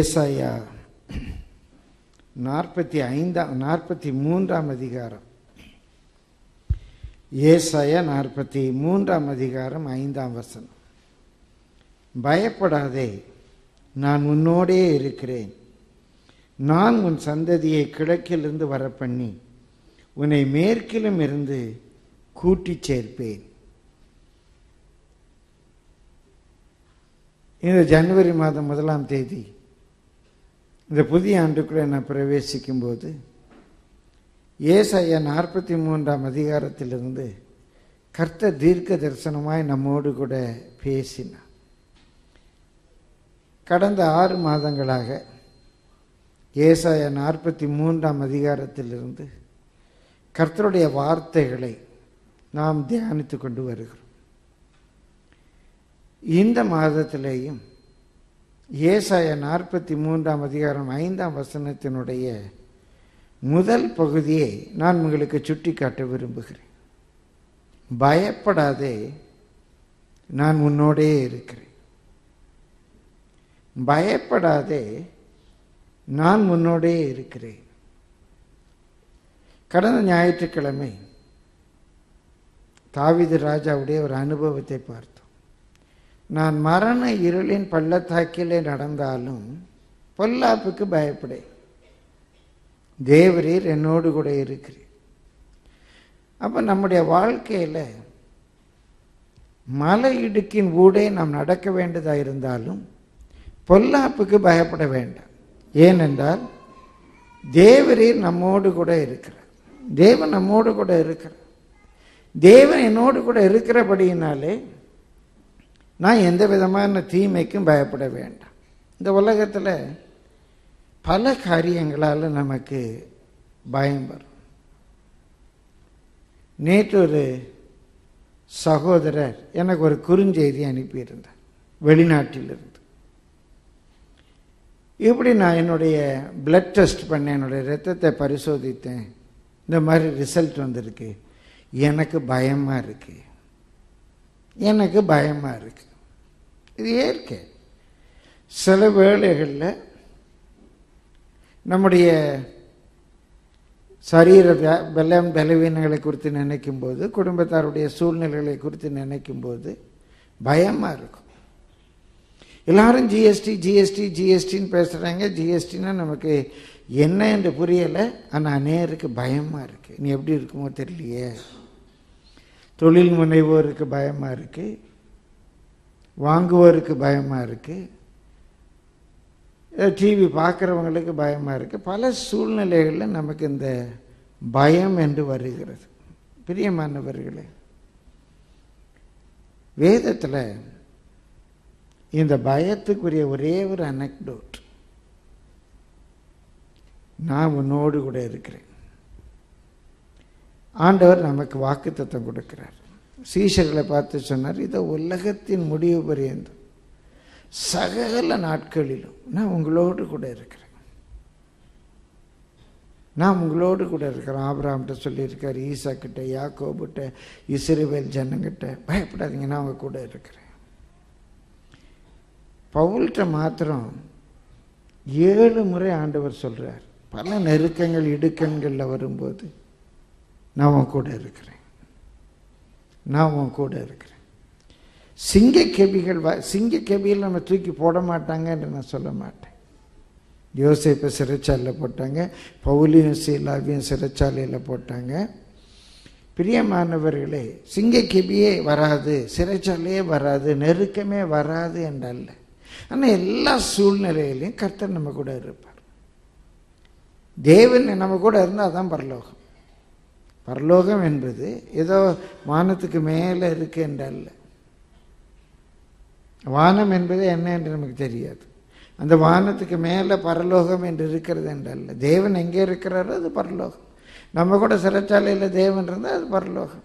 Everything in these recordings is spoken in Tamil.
ஏசாயா நாற்பத்தி ஐந்தாம் நாற்பத்தி மூன்றாம் அதிகாரம் ஏசாயா நாற்பத்தி மூன்றாம் அதிகாரம் ஐந்தாம் வசனம் பயப்படாதே நான் உன்னோடே இருக்கிறேன் நான் உன் சந்ததியை கிழக்கிலிருந்து வரப்பண்ணி உன்னை மேற்கிலும் இருந்து கூட்டிச் சேர்ப்பேன் இந்த ஜனவரி மாதம் முதலாம் தேதி இந்த புதிய ஆண்டுக்குள்ளே நான் பிரவேசிக்கும் போது ஏசாயா நாற்பத்தி மூன்றாம் அதிகாரத்திலிருந்து கர்த்த தீர்க்க தரிசனமாய் நம்மோடு கூட பேசினார் கடந்த ஆறு மாதங்களாக ஏசாயா நாற்பத்தி மூன்றாம் அதிகாரத்திலிருந்து கர்த்தருடைய வார்த்தைகளை நாம் தியானித்து கொண்டு வருகிறோம் இந்த மாதத்திலேயும் ஏசாய நாற்பத்தி மூன்றாம் அதிகாரம் ஐந்தாம் வசனத்தினுடைய முதல் பகுதியை நான் உங்களுக்கு சுட்டி காட்ட விரும்புகிறேன் பயப்படாதே நான் உன்னோடே இருக்கிறேன் பயப்படாதே நான் உன்னோடே இருக்கிறேன் கடந்த ஞாயிற்றுக்கிழமை தாவிது ராஜாவுடைய ஒரு அனுபவத்தை பார்த்தோம் நான் மரண இருளின் பள்ளத்தாக்கிலே நடந்தாலும் பொல்லாப்புக்கு பயப்படேன் தேவரீர் என்னோடு கூட இருக்கிறீர் அப்போ நம்முடைய வாழ்க்கையில் மலை இடுக்கின் ஊடே நாம் நடக்க வேண்டியதாக இருந்தாலும் பொல்லாப்புக்கு பயப்பட வேண்டாம் ஏனென்றால் தேவரீர் நம்மோடு கூட இருக்கிறார் தேவன் நம்மோடு கூட இருக்கிறார் தேவன் என்னோடு கூட இருக்கிறபடியினாலே நான் எந்த விதமான தீமைக்கும் பயப்பட வேண்டாம் இந்த உலகத்தில் பல காரியங்களால் நமக்கு பயம் வரும் நேற்று ஒரு சகோதரர் எனக்கு ஒரு குறுஞ்செய்தி அனுப்பியிருந்தார் வெளிநாட்டிலிருந்து இப்படி நான் என்னுடைய பிளட் டெஸ்ட் பண்ணேன் என்னுடைய ரத்தத்தை பரிசோதித்தேன் இந்த மாதிரி ரிசல்ட் வந்திருக்கு எனக்கு பயமாக இருக்கு எனக்கு பயமாக இருக்கு இது இயற்கை சில வேளைகளில் நம்முடைய சரீர பலம் பலவீனங்களை குறித்து நினைக்கும் போது குடும்பத்தாருடைய சூழ்நிலைகளை குறித்து நினைக்கும் போது பயமாக இருக்கும் எல்லாரும் ஜிஎஸ்டி ஜிஎஸ்டி ஜிஎஸ்டின்னு பேசுகிறாங்க ஜிஎஸ்டின்னா நமக்கு என்ன என்று புரியலை ஆனால் அநேருக்கு பயமாக இருக்குது நீ எப்படி இருக்குமோ தெரியலையே தொழில் முனைவோருக்கு பயமாக இருக்குது வாங்குவோருக்கு பயமாக இருக்குது டிவி பார்க்குறவங்களுக்கு பயமாக இருக்குது பல சூழ்நிலைகளில் நமக்கு இந்த பயம் என்று வருகிறது பிரியமானவர்களே வேதத்தில் இந்த பயத்துக்குரிய ஒரே ஒரு அனக்டோட் நான் உன்னோடு கூட இருக்கிறேன் ஆண்டவர் நமக்கு வாக்குத்தத்தம் கொடுக்கிறார் சீஷர்களை பார்த்து சொன்னார் இதை உலகத்தின் முடிவு பரியந்தம் சகல நாட்களிலும் நான் உங்களோடு கூட இருக்கிறேன் நான் உங்களோடு கூட இருக்கிறேன் ஆபிராம்கிட்ட சொல்லியிருக்கார் ஈசா கிட்ட யாக்கோபிட்ட இஸ்ரேவேல் ஜனங்கிட்ட பயப்படாதீங்க நான் அவங்க கூட இருக்கிறேன் பவுல்கிட்ட மாத்திரம் ஏழு முறை ஆண்டவர் சொல்கிறார் பல நெருக்கங்கள் இடுக்கண்களில் வரும்போது நான் உன் கூட இருக்கிறேன் நான் உன் கூட இருக்கிறேன் சிங்க கெபிகள் வ சிங்க கெபியில் நம்ம தூக்கி போட மாட்டாங்கன்னு நான் சொல்ல மாட்டேன் யோசிப்பை சிறைச்சாலையில் போட்டாங்க பவுலியும் சீலாவையும் சிறைச்சாலையில் போட்டாங்க பிரியமானவர்களே சிங்க கெபியே வராது சிறைச்சாலையே வராது நெருக்கமே வராது என்றல்ல ஆனால் எல்லா சூழ்நிலையிலையும் கர்த்தர் நம்ம கூட இருப்பார் தேவன் நம்ம கூட இருந்தால் தான் பரலோகம் பரலோகம் என்பது ஏதோ வானத்துக்கு மேலே இருக்கு என்றல்ல வானம் என்பது என்ன என்று நமக்கு தெரியாது அந்த வானத்துக்கு மேலே பரலோகம் என்று இருக்கிறது என்றல்ல தேவன் எங்கே இருக்கிறாரோ அது பரலோகம் நம்ம கூட சிறைச்சாலையில் தேவன் இருந்தால் அது பரலோகம்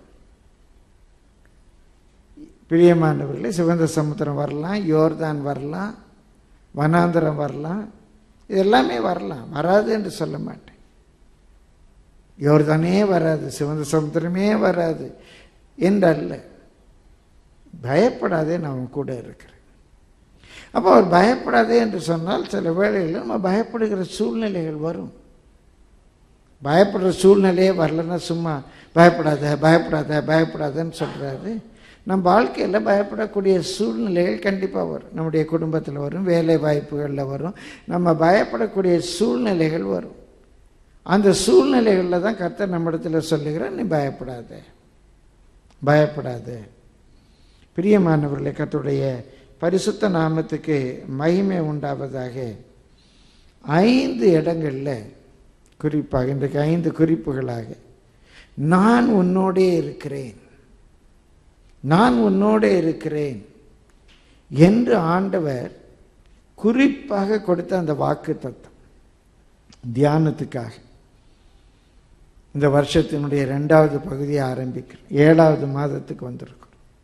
பிரியமானவர்களே சிவந்த சமுத்திரம் வரலாம் யோர்தான் வரலாம் வனாந்திரம் வரலாம் இது எல்லாமே வரலாம் வராது என்று சொல்ல மாட்டேன் யோர்தானே வராது சிவந்த சமுத்திரமே வராது என்றல்ல பயப்படாதே நான் உன் கூட இருக்கிறேன் அப்போ அவர் பயப்படாதே என்று சொன்னால் சில வேளைகளில் நம்ம பயப்படுகிற சூழ்நிலைகள் வரும் பயப்படுற சூழ்நிலையே வரலன்னா சும்மா பயப்படாத பயப்படாத பயப்படாதன்னு சொல்கிறாரு நம்ம வாழ்க்கையில் பயப்படக்கூடிய சூழ்நிலைகள் கண்டிப்பாக வரும் நம்முடைய குடும்பத்தில் வரும் வேலை வாய்ப்புகளில் வரும் நம்ம பயப்படக்கூடிய சூழ்நிலைகள் வரும் அந்த சூழ்நிலைகளில் தான் கர்த்தர் நம்மிடத்தில் சொல்லுகிறார் நீ பயப்படாத பயப்படாத பிரியமானவர்களே கர்த்தருடைய பரிசுத்த நாமத்துக்கு மகிமை உண்டாவதாக ஐந்து இடங்களில் குறிப்பாக இன்றைக்கு ஐந்து குறிப்புகளாக நான் உன்னோடே இருக்கிறேன் நான் உன்னோடே இருக்கிறேன் என்று ஆண்டவர் குறிப்பாக கொடுத்த அந்த வாக்கு தத்துவம் தியானத்துக்காக இந்த வருஷத்தினுடைய ரெண்டாவது பகுதியை ஆரம்பிக்கிறோம் ஏழாவது மாதத்துக்கு வந்திருக்கிறோம்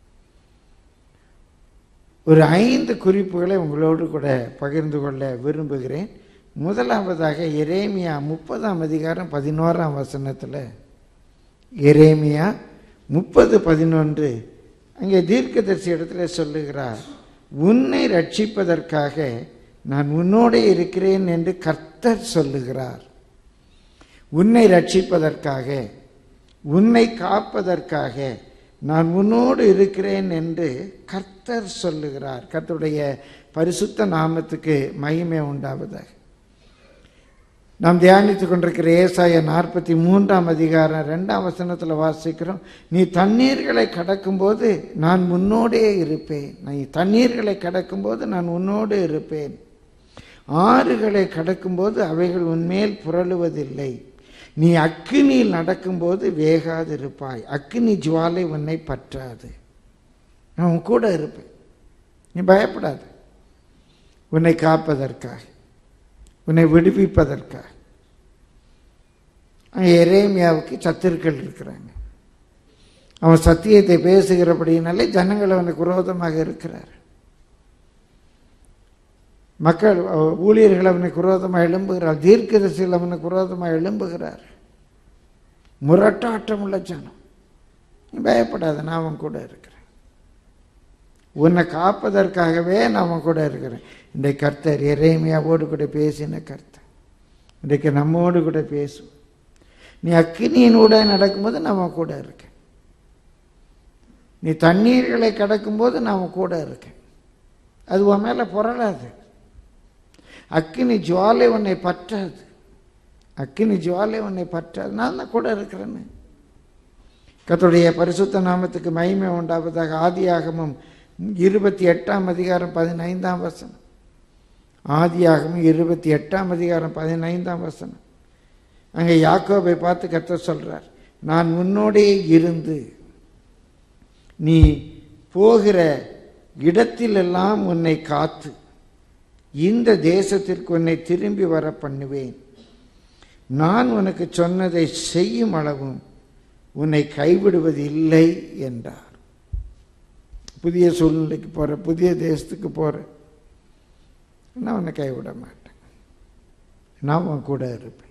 ஒரு ஐந்து குறிப்புகளை உங்களோடு கூட பகிர்ந்து கொள்ள விரும்புகிறேன் முதலாவதாக எரேமியா முப்பதாம் அதிகாரம் பதினோராம் வசனத்தில் எரேமியா முப்பது பதினொன்று அங்கே தீர்க்கதரிசி இடத்துல சொல்லுகிறார் உன்னை ரட்சிப்பதற்காக நான் உன்னோடே இருக்கிறேன் என்று கர்த்தர் சொல்லுகிறார் உன்னை ரட்சிப்பதற்காக உன்னை காப்பதற்காக நான் உன்னோடு இருக்கிறேன் என்று கர்த்தர் சொல்லுகிறார் கர்த்தருடைய பரிசுத்த நாமத்துக்கு மகிமை உண்டாவதாக நாம் தியானித்துக் கொண்டிருக்கிற ஏசாய நாற்பத்தி மூன்றாம் அதிகாரம் ரெண்டாம் வசனத்தில் வாசிக்கிறோம் நீ தண்ணீர்களை கடக்கும்போது நான் முன்னோடே இருப்பேன் நீ தண்ணீர்களை கடக்கும்போது நான் உன்னோடு இருப்பேன் ஆறுகளை கடக்கும்போது அவைகள் உன்மேல் புரளுவதில்லை நீ அக்கினியில் நடக்கும்போது வேகாதிருப்பாய் அக்கினி ஜுவாலை உன்னை பற்றாது நான் உன் கூட இருப்பேன் நீ பயப்படாது உன்னை காப்பதற்காக உன்னை விடுவிப்பதற்காக அங்கே எரேமியாவுக்கு சத்துருக்கள் இருக்கிறாங்க அவன் சத்தியத்தை பேசுகிறபடினாலே ஜனங்கள் அவனுக்கு விரோதமாக இருக்கிறார் மக்கள் ஊழியர்கள் அவனுக்கு விரோதமாக எழும்புகிறார் தீர்க்கதரிசிகள் அவனுக்கு விரோதமாக எழும்புகிறார் முரட்டாட்டம் உள்ள ஜனம் நீ பயப்படாத நான் அவன் கூட இருக்கிறேன் உன்னை காப்பதற்காகவே நான் அவன் கூட இருக்கிறேன் இன்றைக்கு கர்த்தர் எரேமியாவோடு கூட பேசின கர்த்தர் இன்றைக்கு நம்மோடு கூட பேசும் நீ அக்கினியின் கூட நடக்கும்போது நான் கூட இருக்கேன் நீ தண்ணீர்களை கடக்கும்போது நான் கூட இருக்கேன் அது உன் மேலே புரளாது அக்கினி ஜுவாலை உன்னை பற்றாது அக்கினி ஜுவாலை உன்னை பற்றாது நான் தான் கூட இருக்கிறேன்னு கத்துடைய பரிசுத்த நாமத்துக்கு மகிமை உண்டாவதாக ஆதியாகமும் இருபத்தி எட்டாம் அதிகாரம் பதினைந்தாம் வசனம் ஆதியாகமும் இருபத்தி எட்டாம் அதிகாரம் பதினைந்தாம் வசனம் அங்கே யாக்கோபை பார்த்து கத்த சொல்றார் நான் உன்னோடே இருந்து நீ போகிற இடத்திலெல்லாம் உன்னை காத்து இந்த தேசத்திற்கு உன்னை திரும்பி வர பண்ணுவேன் நான் உனக்கு சொன்னதை செய்யும் அளவும் உன்னை கைவிடுவது இல்லை என்றார் புதிய சூழ்நிலைக்கு போகிற புதிய தேசத்துக்கு போகிற நான் உன்னை கைவிட மாட்டேன் நான் உன் கூட இருப்பேன்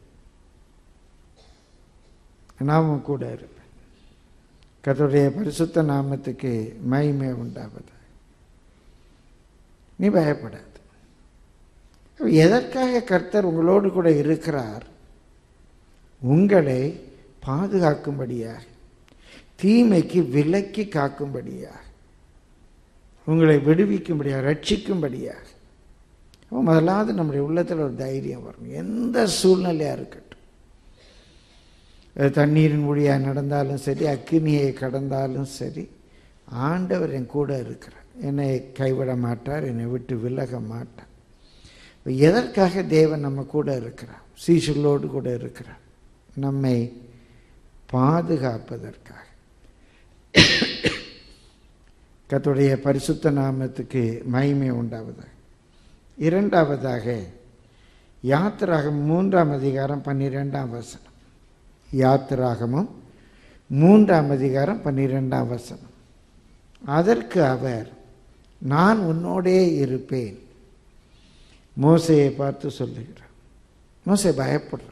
நான் உன் கூட இருப்பேன் கர்த்தருடைய பரிசுத்த நாமத்துக்கு மகிமை உண்டாவது நீ பயப்படாது எதற்காக கர்த்தர் உங்களோடு கூட இருக்கிறார் உங்களை பாதுகாக்கும்படியாக தீமைக்கு விலக்கி காக்கும்படியாக உங்களை விடுவிக்கும்படியாக ரட்சிக்கும்படியாக அப்போ முதலாவது நம்முடைய உள்ளத்தில் ஒரு தைரியம் வரணும் எந்த சூழ்நிலையாக இருக்கட்டும் அது தண்ணீரின் வழியாக நடந்தாலும் சரி அக்கினியை கடந்தாலும் சரி ஆண்டவர் என் கூட இருக்கிறார் என்னை கைவிட மாட்டார் என்னை விட்டு விலக மாட்டார் இப்போ எதற்காக தேவன் நம்ம கூட இருக்கிறார் சீசுகளோடு கூட இருக்கிறார் நம்மை பாதுகாப்பதற்காக கத்துடைய பரிசுத்த நாமத்துக்கு மகிமை உண்டாவதாக இரண்டாவதாக யாத்திராகம் மூன்றாம் அதிகாரம் பன்னிரெண்டாம் வசனம் யாத்திராகமும் மூன்றாம் அதிகாரம் பன்னிரெண்டாம் வசனம் அதற்கு அவர் நான் உன்னோடே இருப்பேன் மோசையை பார்த்து சொல்லுகிறார் மோசை பயப்படுறான்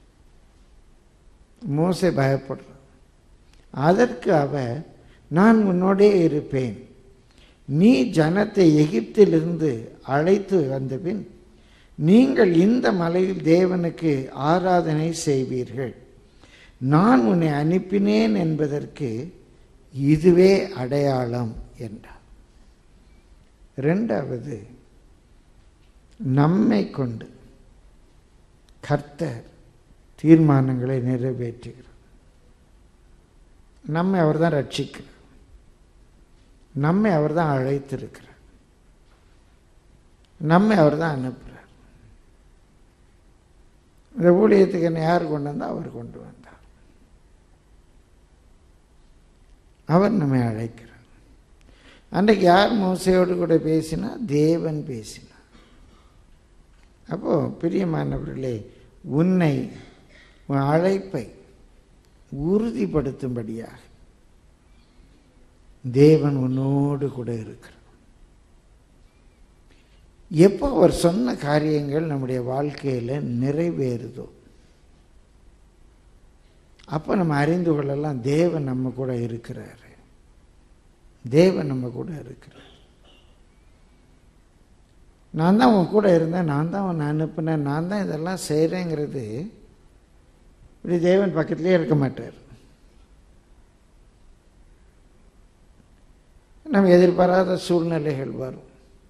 மோசை பயப்படுறான் அதற்கு அவர் நான் உன்னோடே இருப்பேன் நீ ஜனத்தை எகிப்திலிருந்து அழைத்து வந்தபின் நீங்கள் இந்த மலையில் தேவனுக்கு ஆராதனை செய்வீர்கள் நான் உன்னை அனுப்பினேன் என்பதற்கு இதுவே அடையாளம் என்றார் ரெண்டாவது நம்மை கொண்டு கர்த்தர் தீர்மானங்களை நிறைவேற்றுகிறார் நம்மை அவர் தான் ரட்சிக்கிறார் நம்மை அவர் தான் அழைத்திருக்கிறார் நம்மை அவர் தான் அனுப்புகிறார் இந்த ஊழியத்துக்கு என்ன யார் கொண்டு வந்தால் அவர் கொண்டு வந்தார் அவர் நம்மை அழைக்கிறார் அன்றைக்கு யார் மோசையோடு கூட பேசினா தேவன் பேசினார் அப்போ பிரியமானவர்களே உன்னை உன் அழைப்பை உறுதிப்படுத்தும்படியாக தேவன் உன்னோடு கூட இருக்கிறார் எப்போ அவர் சொன்ன காரியங்கள் நம்முடைய வாழ்க்கையில் நிறைவேறுதோ அப்போ நம்ம அறிந்து கொள்ளலாம் தேவன் நம்ம கூட இருக்கிறாரு தேவன் நம்ம கூட இருக்கிறார் நான் தான் உன் கூட இருந்தேன் நான் தான் உன்னை அனுப்புனேன் நான் தான் இதெல்லாம் செய்கிறேங்கிறது இப்படி தேவன் பக்கத்துலேயே இருக்க மாட்டார் நம்ம எதிர்பாராத சூழ்நிலைகள் வரும்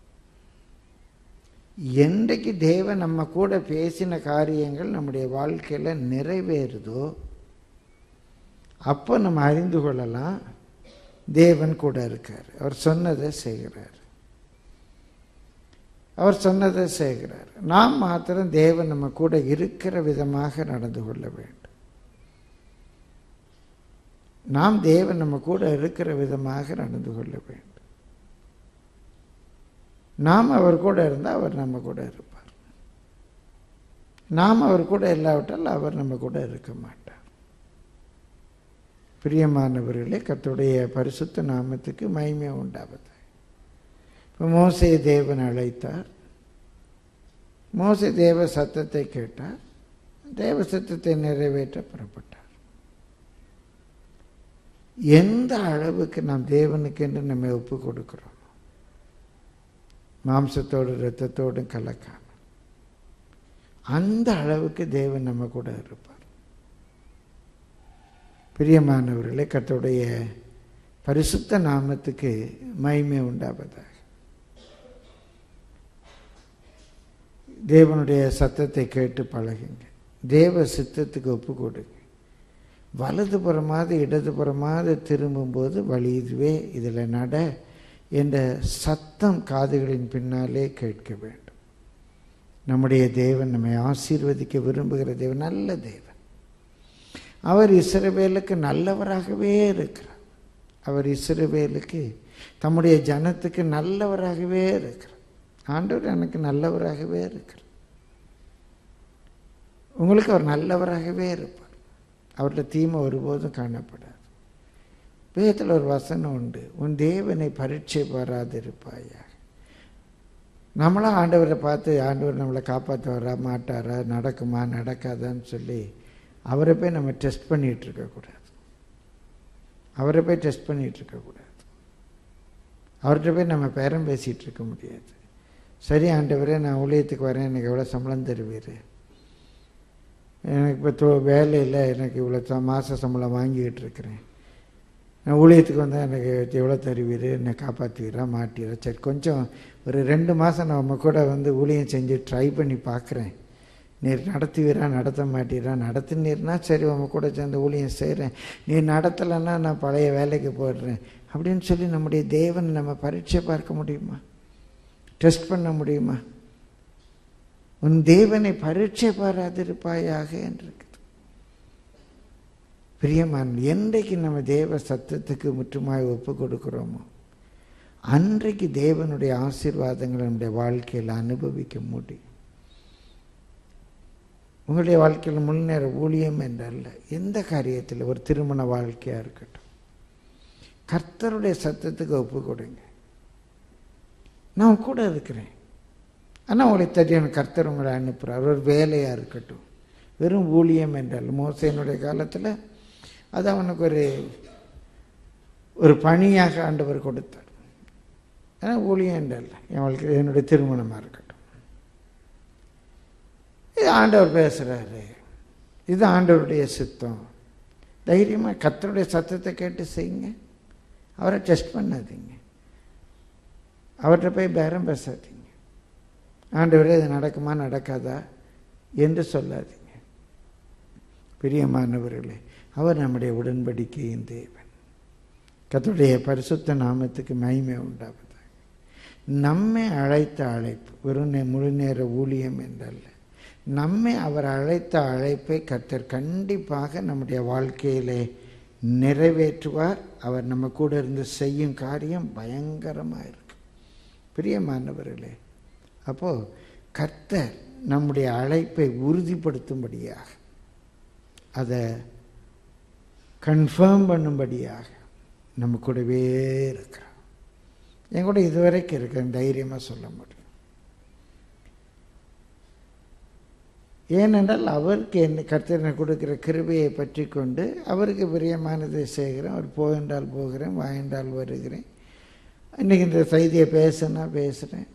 என்றைக்கு தேவன் நம்ம கூட பேசின காரியங்கள் நம்முடைய வாழ்க்கையில் நிறைவேறுதோ அப்போ நம்ம அறிந்து கொள்ளலாம் தேவன் கூட இருக்கார் அவர் சொன்னதை செய்கிறார் அவர் சொன்னதை செய்கிறார் நாம் மாத்திரம் தேவன் நம்ம கூட இருக்கிற விதமாக நடந்து கொள்ள வேண்டும் நாம் தேவன் நம்ம கூட இருக்கிற விதமாக நடந்து கொள்ள வேண்டும் நாம் அவர் கூட இருந்தால் அவர் நம்ம கூட இருப்பார் நாம் அவர் கூட இல்லாவிட்டால் அவர் நம்ம கூட இருக்க மாட்டார் பிரியமானவர்களே கத்துடைய பரிசுத்த நாமத்துக்கு மகிமை உண்டாவது இப்போ மோசை தேவன் அழைத்தார் மோசை தேவ சத்தத்தை கேட்டார் தேவ சத்தத்தை நிறைவேற்ற புறப்பட்டார் எந்த அளவுக்கு நாம் தேவனுக்கு என்று நம்மை ஒப்பு கொடுக்கிறோம் மாம்சத்தோடு இரத்தத்தோடும் கலக்காம அந்த அளவுக்கு தேவன் நம்ம கூட இருப்பார் பிரியமானவர்களே கர்த்தருடைய பரிசுத்த நாமத்துக்கு மகிமை உண்டாவதாக தேவனுடைய சத்தத்தை கேட்டு பழகுங்க தேவ சித்தத்துக்கு ஒப்பு கொடுங்க வலதுபுறமாவது இடதுபுறமாவது திரும்பும்போது வழி இதுவே இதில் நட என்ற சத்தம் காதுகளின் பின்னாலே கேட்க வேண்டும் நம்முடைய தேவன் நம்மை ஆசீர்வதிக்க விரும்புகிற தேவன் நல்ல தேவன் அவர் இஸ்ரவேலுக்கு நல்லவராகவே இருக்கிறார் அவர் இஸ்ரவேலுக்கு தம்முடைய ஜனத்துக்கு நல்லவராகவே இருக்கிறார் ஆண்டவர் எனக்கு நல்லவராகவே இருக்கிறார் உங்களுக்கு அவர் நல்லவராகவே இருப்பார் அவர்கிட்ட தீமை ஒருபோதும் காணப்படாது வேதத்தில் ஒரு வசனம் உண்டு உன் தேவனை பரீட்சை பாராதிருப்பாயாக நம்மளாம் ஆண்டவரை பார்த்து ஆண்டவர் நம்மளை காப்பாற்ற வரா மாட்டாரா நடக்குமா நடக்காதான்னு சொல்லி அவரை போய் நம்ம டெஸ்ட் பண்ணிகிட்டு இருக்கக்கூடாது அவரை போய் டெஸ்ட் பண்ணிகிட்டு இருக்கக்கூடாது அவர்கிட்ட போய் நம்ம பேரம் பேசிகிட்டு இருக்க முடியாது சரி ஆண்டவரே நான் ஊழியத்துக்கு வரேன் எனக்கு எவ்வளோ சம்பளம் தருவீர் எனக்கு இப்போ தோ வேலையில் எனக்கு இவ்வளோ ச மாத சம்பளம் வாங்கிக்கிட்டு இருக்கிறேன் நான் ஊழியத்துக்கு வந்தால் எனக்கு எவ்வளோ தருவீர் என்னை காப்பாற்றுவீரா மாட்டீரா சரி கொஞ்சம் ஒரு ரெண்டு மாதம் நான் உங்கள் கூட வந்து ஊழியம் செஞ்சு ட்ரை பண்ணி பார்க்குறேன் நீர் நடத்துவீரா நடத்த மாட்டீரா நடத்துனீர்னா சரி உங்கள் கூட சேர்ந்து ஊழியம் செய்கிறேன் நீ நடத்தலைன்னா நான் பழைய வேலைக்கு போடுறேன் அப்படின்னு சொல்லி நம்முடைய தேவன் நம்ம பரீட்சை பார்க்க முடியுமா டெஸ்ட் பண்ண முடியுமா உன் தேவனை பரீட்சை பாராதிருப்பாயாக என்று பிரியமான் என்றைக்கு நம்ம தேவ சத்தத்துக்கு முற்றுமாய் ஒப்பு கொடுக்குறோமோ அன்றைக்கு தேவனுடைய ஆசீர்வாதங்களை நம்முடைய வாழ்க்கையில் அனுபவிக்க முடியும் உங்களுடைய வாழ்க்கையில் முன்னேற ஊழியம் என்றல்ல எந்த காரியத்தில் ஒரு திருமண வாழ்க்கையாக இருக்கட்டும் கர்த்தருடைய சத்தத்துக்கு ஒப்பு கொடுங்க நான் கூட இருக்கிறேன் ஆனால் உங்களுக்கு தெரியும் கர்த்தர் உங்களை அனுப்புகிறார் ஒரு வேலையாக இருக்கட்டும் வெறும் ஊழியம் என்றால் மோசையினுடைய காலத்தில் அது அவனுக்கு ஒரு ஒரு பணியாக ஆண்டவர் கொடுத்தார் ஏன்னா ஊழியம் இல்லை என் வாழ்க்கை என்னுடைய திருமணமாக இருக்கட்டும் இது ஆண்டவர் பேசுகிறாரு இது ஆண்டவருடைய சித்தம் தைரியமாக கத்தருடைய சத்தத்தை கேட்டு செய்யுங்க அவரை டெஸ்ட் பண்ணாதீங்க அவர்கிட்ட போய் பேரம் பேசாதீங்க ஆண்டவரே இது நடக்குமா நடக்காதா என்று சொல்லாதீங்க பிரியமானவர்களே அவர் நம்முடைய உடன்படிக்கையின் தேவன் கத்தருடைய பரிசுத்த நாமத்துக்கு மகிமை உண்டாவதாக நம்மை அழைத்த அழைப்பு வெறும் நே- முழு நேர ஊழியம் என்றல்ல நம்மை அவர் அழைத்த அழைப்பை கர்த்தர் கண்டிப்பாக நம்முடைய வாழ்க்கையிலே நிறைவேற்றுவார் அவர் நம்ம கூட இருந்து செய்யும் காரியம் பயங்கரமாக இருக்கு பிரியமானவர்களே அப்போது கர்த்தர் நம்முடைய அழைப்பை உறுதிப்படுத்தும்படியாக அதை கன்ஃபார்ம் பண்ணும்படியாக நம்ம கூடவே இருக்கிறார் என் கூட இதுவரைக்கும் இருக்கேன் தைரியமாக சொல்ல முடியும் ஏனென்றால் அவருக்கு என்ன கர்த்தனை கொடுக்கிற கிருபையை பற்றி கொண்டு அவருக்கு பிரியமானதை செய்கிறேன் அவர் போகின்றால் போகிறேன் வாய்ந்தால் வருகிறேன் இன்றைக்கி இந்த செய்தியை பேசுனா பேசுகிறேன்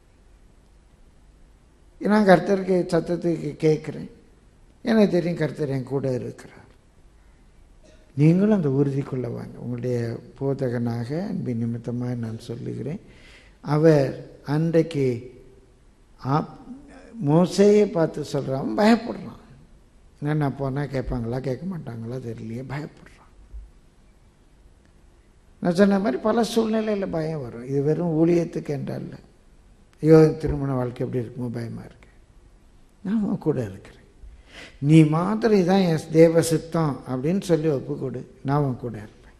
நான் கர்த்தருக்கு சத்தத்துக்கு கேட்குறேன் எனக்கு தெரியும் கர்த்தர் என் கூட இருக்கிறார் நீங்களும் அந்த உறுதிக்குள்ள வாங்க உங்களுடைய போதகனாக அன்பின் நிமித்தமாக நான் சொல்லுகிறேன் அவர் அன்றைக்கு ஆப் மோசையை பார்த்து சொல்கிறான் பயப்படுறான் என்ன போனால் கேட்பாங்களா கேட்க மாட்டாங்களா தெரியலையே பயப்படுறான் நான் சொன்ன மாதிரி பல சூழ்நிலையில் பயம் வரும் இது வெறும் ஊழியத்துக்கு என்றல்ல ஐயோ திருமண வாழ்க்கை எப்படி இருக்குமோ பயமாக இருக்கு நான் உன் கூட இருக்கிறேன் நீ மாத்திரம் இதான் என் தேவ சித்தம் அப்படின்னு சொல்லி ஒப்பு கொடு நான் உன் கூட இருப்பேன்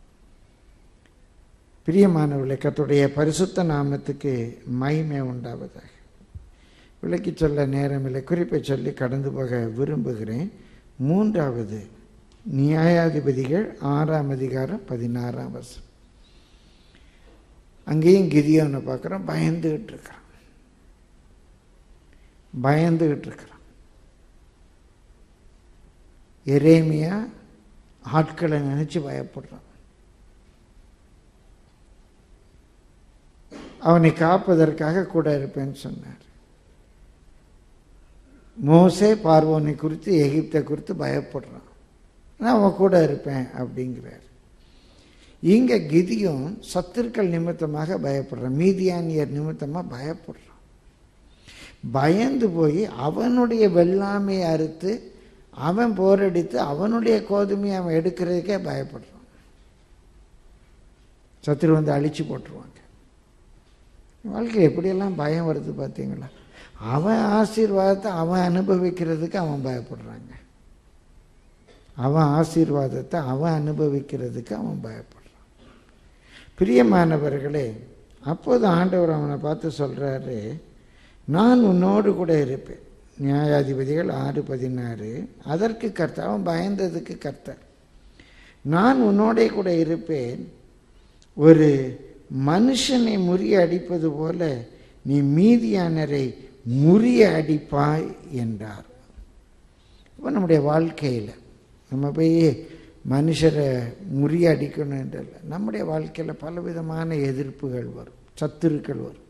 பிரியமானவர்களே கர்த்தருடைய பரிசுத்த நாமத்துக்கு மகிமை உண்டாவதாக விளக்கி சொல்ல நேரமில்லை குறிப்பை சொல்லி கடந்து போக விரும்புகிறேன் மூன்றாவது நியாயாதிபதிகள் ஆறாம் அதிகாரம் பதினாறாம் வருஷம் அங்கேயும் கிதியோனை பார்க்குறோம் பயந்துகிட்டு இருக்கிறான் பயந்துகிட்டு இருக்கிறான் எரேமியா ஆட்களை நினைச்சு பயப்படுறான் அவனை காப்பதற்காக கூட இருப்பேன்னு சொன்னார் மோசே பார்வோனை குறித்து எகிப்தை குறித்து பயப்படுறான் நான் அவன் கூட இருப்பேன் அப்படிங்கிறார் இங்க கிதியும் சத்துருக்கள் நிமித்தமாக பயப்படுறான் மீதியானியர் நிமித்தமாக பயப்படுறான் பயந்து போய் அவனுடைய வெள்ளாமையை அறுத்து அவன் போரடித்து அவனுடைய கோதுமையை அவன் எடுக்கிறதுக்கே பயப்படுறான் சத்துரு வந்து அழிச்சு போட்டுருவாங்க வாழ்க்கையில் எப்படியெல்லாம் பயம் வருது பார்த்தீங்களா அவன் ஆசீர்வாதத்தை அவன் அனுபவிக்கிறதுக்கு அவன் பயப்படுறாங்க அவன் ஆசீர்வாதத்தை அவன் அனுபவிக்கிறதுக்கு அவன் பயப்படுறான் பிரியமானவர்களே அப்போது ஆண்டவர் அவனை பார்த்து சொல்கிறாரு நான் உன்னோடு கூட இருப்பேன் நியாயாதிபதிகள் ஆறு பதினாறு அதற்கு கர்த்தர் அவன் பயந்ததுக்கு கர்த்தர் நான் உன்னோடே கூட இருப்பேன் ஒரு மனுஷனை முறிய அடிப்பது போல நீ மீதியானரை முறிய அடிப்பாய் என்றார் இப்போ நம்முடைய வாழ்க்கையில் நம்ம போய் மனுஷரை முறிய அடிக்கணும் என்றல்ல நம்முடைய வாழ்க்கையில் பலவிதமான எதிர்ப்புகள் வரும் சத்துருக்கள் வரும்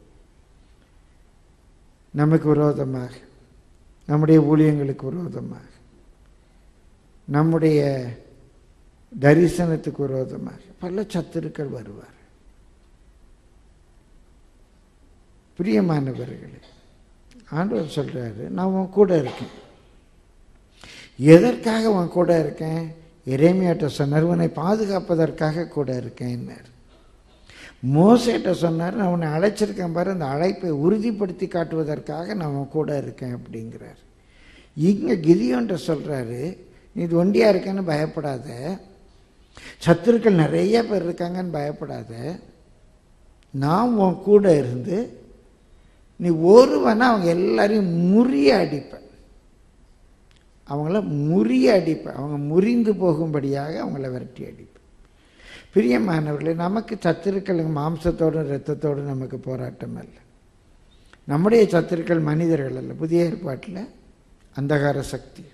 நமக்கு விரோதமாக நம்முடைய ஊழியங்களுக்கு விரோதமாக நம்முடைய தரிசனத்துக்கு விரோதமாக பல சத்துருக்கள் வருவார் பிரியமானவர்களே ஆண்டவர் சொல்றாரு நான் உன் கூட இருக்கேன் எதற்காக உன் கூட இருக்கேன் இறைமையாட்ட சொன்னார் உன்னை பாதுகாப்பதற்காக கூட இருக்கேன்னார் மோசேட்ட சொன்னார் நான் உன்னை அழைச்சிருக்கேன் பாரு அந்த அழைப்பை உறுதிப்படுத்தி காட்டுவதற்காக நான் உன் கூட இருக்கேன் அப்படிங்கிறார் இங்கே கிதியோன்ட்ட சொல்கிறாரு நீ இது ஒண்டியாக இருக்கேன்னு பயப்படாத சத்துருக்கள் நிறைய பேர் இருக்காங்கன்னு பயப்படாத நான் உன் கூட இருந்து நீ ஒருவனை அவங்க எல்லாரையும் முறிய அடிப்ப அவங்கள முறிய அடிப்ப அவங்க முறிந்து போகும்படியாக அவங்கள விரட்டி அடிப்ப பிரியமானவர்களே நமக்கு சத்துருக்கள் மாம்சத்தோடும் இரத்தத்தோடும் நமக்கு போராட்டம் அல்ல நம்முடைய சத்துருக்கள் மனிதர்கள் அல்ல புதிய ஏற்பாட்டில் அந்தகார சக்தி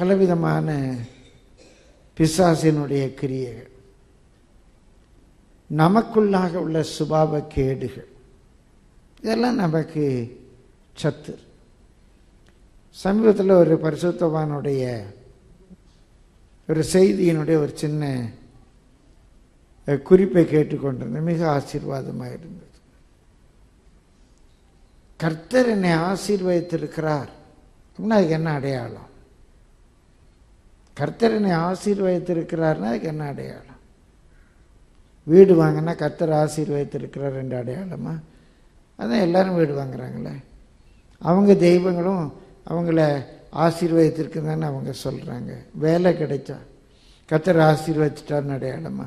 பலவிதமான பிசாசினுடைய கிரியைகள் நமக்குள்ளாக உள்ள சுபாவ கேடுகள் இதெல்லாம் நமக்கு சத்து சமீபத்தில் ஒரு பரிசுத்தவானுடைய ஒரு செய்தியினுடைய ஒரு சின்ன அஹ், குறிப்பை கேட்டுக்கொண்டிருந்தேன் மிக ஆசீர்வாதமாக இருந்தது கர்த்தர் என்னை ஆசீர்வதித்திருக்கிறார் அப்படின்னா அதுக்கு என்ன அடையாளம் கர்த்தர் என்னை ஆசீர்வதித்திருக்கிறார்னா அதுக்கு என்ன அடையாளம் வீடு வாங்கினா கர்த்தர் ஆசீர்வதித்திருக்கிறார் என்ற அடையாளமா அதான் எல்லாரும் வீடு வாங்குறாங்களே அவங்க தெய்வங்களும் அவங்கள ஆசீர்வதித்திருக்குதான்னு அவங்க சொல்கிறாங்க வேலை கிடைச்சா கர்த்தர் ஆசீர்வதிச்சிட்டார்னு அடையாளமா